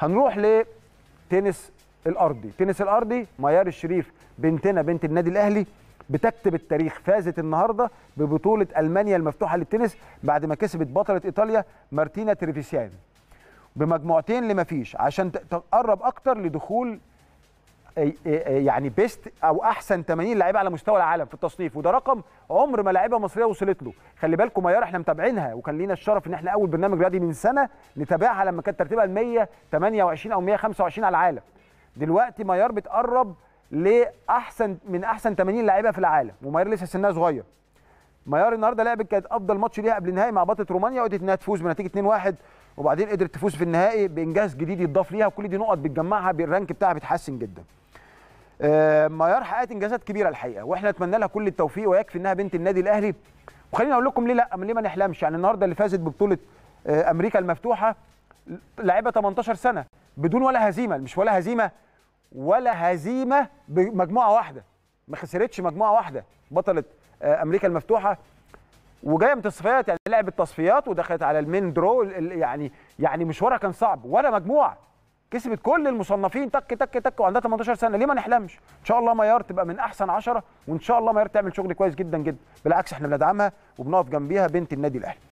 هنروح لتنس الارضي تنس الارضي ميار الشريف بنتنا بنت النادي الاهلي بتكتب التاريخ فازت النهارده ببطوله المانيا المفتوحه للتنس بعد ما كسبت بطله ايطاليا مارتينا تريفيسيان بمجموعتين لما فيش عشان ت- تقرب اكتر لدخول أي- أي- يعني بيست او احسن 80 لعيبه على مستوى العالم في التصنيف وده رقم عمر ما لعيبه مصريه وصلت له خلي بالكم ميار احنا متابعينها وكان لينا الشرف ان احنا اول برنامج رياضي من سنه نتابعها لما كانت ترتيبها ال 128 او 125 على العالم دلوقتي ميار بتقرب لاحسن من احسن 80 لعيبه في العالم وميار لسه سنها صغير ميار النهارده لعبت كانت افضل ماتش ليها قبل النهائي مع بطله رومانيا وقدرت انها تفوز بنتيجه 2-1 وبعدين قدرت تفوز في النهائي بانجاز جديد يتضاف ليها وكل دي نقط بتجمعها بالرانك بتاعها بيتحسن جدا. آه، ميار حققت انجازات كبيره الحقيقه واحنا نتمنى لها كل التوفيق ويكفي انها بنت النادي الاهلي وخليني اقول لكم ليه لا ليه ما نحلمش يعني النهارده اللي فازت ببطوله آه، امريكا المفتوحه لاعبه 18 سنه بدون ولا هزيمه مش ولا هزيمه ولا هزيمه بمجموعه واحده ما خسرتش مجموعه واحده بطله آه، امريكا المفتوحه وجايه من التصفيات يعني لعبت تصفيات ودخلت على المين درو ال- ال- يعني يعني مشوارها كان صعب ولا مجموعه كسبت كل المصنفين تك تك تك وعندها 18 سنه ليه ما نحلمش ان شاء الله ميار تبقى من احسن 10 وان شاء الله ميار تعمل شغل كويس جدا جدا بالعكس احنا بندعمها وبنقف جنبيها بنت النادي الاهلي